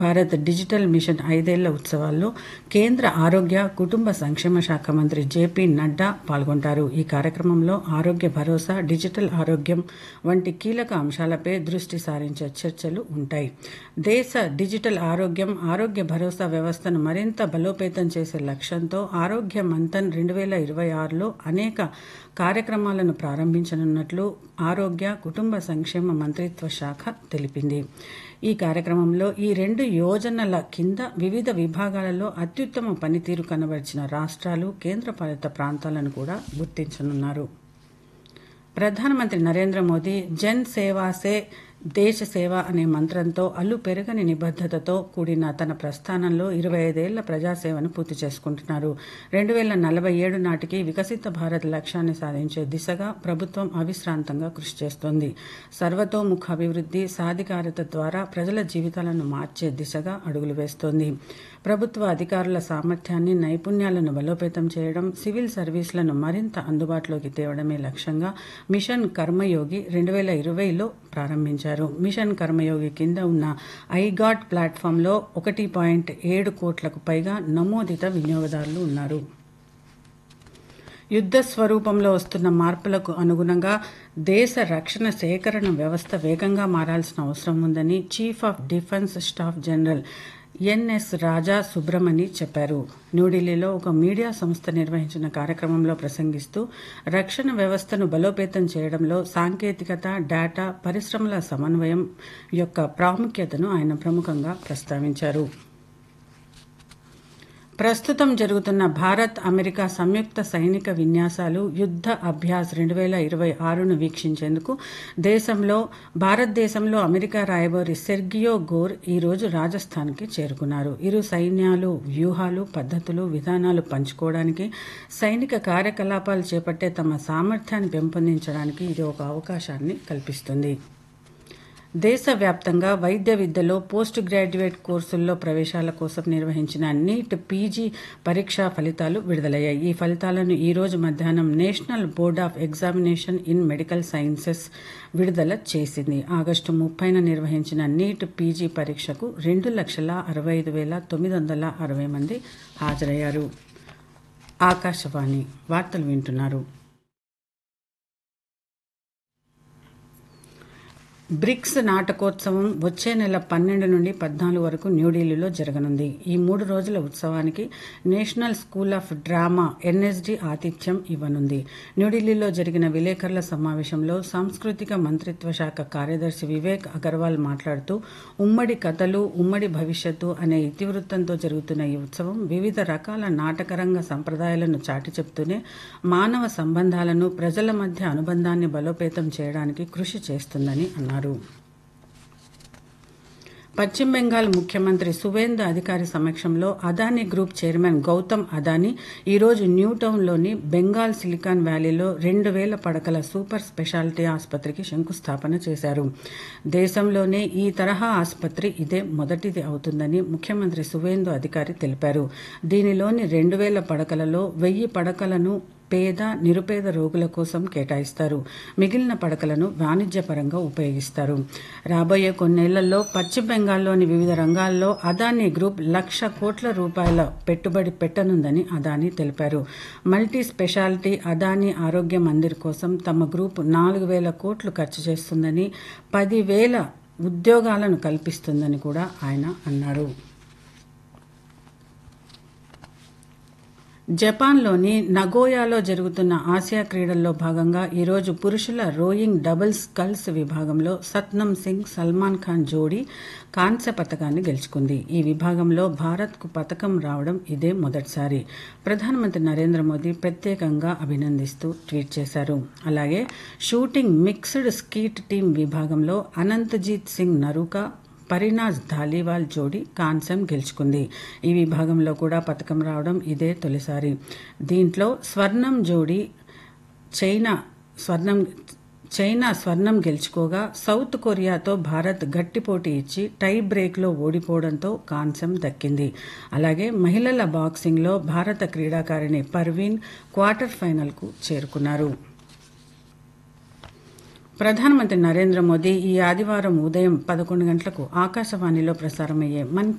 Bharat digital machine ఐదేళ్ల ఉత్సవాల్లో కేంద్ర ఆరోగ్య కుటుంబ సంక్షేమ శాఖ మంత్రి జేపీ నడ్డా పాల్గొంటారు ఈ కార్యక్రమంలో ఆరోగ్య భరోసా డిజిటల్ ఆరోగ్యం వంటి కీలక అంశాలపై దృష్టి సారించే చర్చలు ఉంటాయి దేశ డిజిటల్ ఆరోగ్యం ఆరోగ్య భరోసా వ్యవస్థను మరింత బలోపేతం చేసే లక్ష్యంతో ఆరోగ్య మంథన్ రెండు వేల ఇరవై ఆరులో అనేక కార్యక్రమాలను ప్రారంభించనున్నట్లు ఆరోగ్య కుటుంబ సంక్షేమ మంత్రిత్వ శాఖ తెలిపింది ఈ కార్యక్రమంలో ఈ రెండు యోజనల కింద వివిధ విభాగాలలో అత్యుత్తమ పనితీరు కనబరిచిన రాష్ట్రాలు కేంద్రపాలిత ప్రాంతాలను కూడా గుర్తించనున్నారు ప్రధానమంత్రి నరేంద్ర మోదీ జన్ సేవా సే దేశ సేవ అనే మంత్రంతో అల్లు పెరగని నిబద్ధతతో కూడిన తన ప్రస్థానంలో ఇరవై ఐదేళ్ల ప్రజాసేవను పూర్తి చేసుకుంటున్నారు రెండు వేల నలభై ఏడు నాటికి వికసిత భారత్ లక్ష్యాన్ని సాధించే దిశగా ప్రభుత్వం అవిశ్రాంతంగా కృషి చేస్తోంది సర్వతోముఖ అభివృద్ధి సాధికారత ద్వారా ప్రజల జీవితాలను మార్చే దిశగా అడుగులు వేస్తోంది ప్రభుత్వ అధికారుల సామర్థ్యాన్ని నైపుణ్యాలను బలోపేతం చేయడం సివిల్ సర్వీసులను మరింత అందుబాటులోకి తేవడమే లక్ష్యంగా మిషన్ కర్మయోగి రెండు వేల ఇరవైలో ప్రారంభించారు మిషన్ కర్మయోగి కింద ఉన్న ఐగాట్ ప్లాట్ఫామ్లో ఒకటి పాయింట్ ఏడు కోట్లకు పైగా నమోదిత వినియోగదారులు ఉన్నారు యుద్ధ స్వరూపంలో వస్తున్న మార్పులకు అనుగుణంగా దేశ రక్షణ సేకరణ వ్యవస్థ వేగంగా మారాల్సిన అవసరం ఉందని chief of defence staff general N S Raja Subramani చెప్పారు న్యూఢిల్లీలో ఒక మీడియా సంస్థ నిర్వహించిన కార్యక్రమంలో ప్రసంగిస్తూ రక్షణ వ్యవస్థను బలోపేతం చేయడంలో సాంకేతికత డేటా పరిశ్రమల సమన్వయం యొక్క ప్రాముఖ్యతను ఆయన ప్రముఖంగా ప్రస్తావించారు ప్రస్తుతం జరుగుతున్న భారత్ అమెరికా సంయుక్త సైనిక విన్యాసాలు యుద్ధ అభ్యాస్ రెండు వేల ఇరవై ఆరును వీక్షించేందుకు దేశంలో భారతదేశంలో అమెరికా రాయబారి సెర్గియో గోర్ ఈరోజు రాజస్థాన్కి చేరుకున్నారు ఇరు సైన్యాలు వ్యూహాలు పద్ధతులు విధానాలు పంచుకోవడానికి సైనిక కార్యకలాపాలు చేపట్టే తమ సామర్థ్యాన్ని పెంపొందించడానికి ఇది ఒక అవకాశాన్ని కల్పిస్తుంది దేశవ్యాప్తంగా వైద్య విద్యలో పోస్ట్ గ్రాడ్యుయేట్ కోర్సుల్లో ప్రవేశాల కోసం నిర్వహించిన నీట్ పీజీ పరీక్షా ఫలితాలు విడుదలయ్యాయి ఈ ఫలితాలను ఈ రోజు మధ్యాహ్నం National Board of Examination in Medical Sciences విడుదల చేసింది ఆగస్టు ముప్పైన నిర్వహించిన నీట్ పీజీ పరీక్షకు రెండు లక్షల అరవై ఐదు వేల తొమ్మిది వందల అరవై మంది హాజరయ్యారు ఆకాశవాణి వార్తలు వింటున్నారు బ్రిక్స్ నాటకోత్సవం వచ్చే నెల పన్నెండు నుండి పద్నాలుగు వరకు న్యూఢిల్లీలో జరగనుంది ఈ మూడు రోజుల ఉత్సవానికి National School of Drama NSD ఆతిథ్యం ఇవ్వనుంది న్యూఢిల్లీలో జరిగిన విలేకరుల సమావేశంలో సాంస్కృతిక మంత్రిత్వ శాఖ కార్యదర్శి వివేక్ అగర్వాల్ మాట్లాడుతూ ఉమ్మడి కథలు ఉమ్మడి భవిష్యత్తు అనే ఇతివృత్తంతో జరుగుతున్న ఈ ఉత్సవం వివిధ రకాల నాటకరంగ సంప్రదాయాలను చాటి చెప్తూనే మానవ సంబంధాలను ప్రజల మధ్య అనుబంధాన్ని బలోపేతం చేయడానికి కృషి చేస్తుందని అన్నారు పశ్చిమ బెంగాల్ ముఖ్యమంత్రి సువేందు అధికారి సమక్షంలో అదానీ గ్రూప్ చైర్మన్ గౌతమ్ అదానీ ఈరోజు న్యూటౌన్లోని బెంగాల్ సిలికాన్ వ్యాలీలో రెండు వేల పడకల సూపర్ స్పెషాలిటీ ఆసుపత్రికి శంకుస్థాపన చేశారు దేశంలోనే ఈ తరహా ఆసుపత్రి ఇదే మొదటిది అవుతుందని ముఖ్యమంత్రి సువేందు అధికారి తెలిపారు దీనిలోని రెండు వేల పడకలలో వెయ్యి పడకలను పేద నిరుపేద రోగుల కోసం కేటాయిస్తారు మిగిలిన పడకలను వాణిజ్యపరంగా ఉపయోగిస్తారు రాబోయే కొన్నేళ్లలో పశ్చిమ బెంగాల్లోని వివిధ రంగాల్లో అదానీ గ్రూప్ లక్ష కోట్ల రూపాయల పెట్టుబడి పెట్టనుందని అదానీ తెలిపారు మల్టీ స్పెషాలిటీ అదానీ ఆరోగ్య మందిర్ కోసం తమ గ్రూప్ నాలుగు వేల కోట్లు ఖర్చు చేస్తుందని పదివేల ఉద్యోగాలను కల్పిస్తుందని కూడా ఆయన అన్నారు జపాన్లోని నగోయాలో జరుగుతున్న ఆసియా క్రీడల్లో భాగంగా ఈరోజు పురుషుల రోయింగ్ డబుల్స్ స్కల్స్ విభాగంలో సత్నం సింగ్ సల్మాన్ ఖాన్ జోడీ కాంస్య పథకాన్ని గెలుచుకుంది ఈ విభాగంలో భారత్కు పథకం రావడం ఇదే మొదటిసారి ప్రధానమంత్రి నరేంద్ర మోదీ ప్రత్యేకంగా అభినందిస్తూ ట్వీట్ చేశారు అలాగే షూటింగ్ మిక్స్డ్ స్కీట్ టీం విభాగంలో అనంతజీత్ సింగ్ నరూకా పరినాజ్ ధాలీవాల్ జోడీ కాంస్యం గెలుచుకుంది ఈ విభాగంలో కూడా పథకం రావడం ఇదే తొలిసారి దీంట్లో స్వర్ణం జోడీ చైనా స్వర్ణం చైనా స్వర్ణం గెలుచుకోగా సౌత్ కొరియాతో భారత్ గట్టి పోటీ ఇచ్చి టై బ్రేక్లో ఓడిపోవడంతో కాంస్యం దక్కింది అలాగే మహిళల బాక్సింగ్లో భారత క్రీడాకారిణి పర్వీన్ క్వార్టర్ ఫైనల్కు చేరుకున్నారు ప్రధానమంత్రి నరేంద్ర మోదీ ఈ ఆదివారం ఉదయం పదకొండు గంటలకు ఆకాశవాణిలో ప్రసారమయ్యే మన్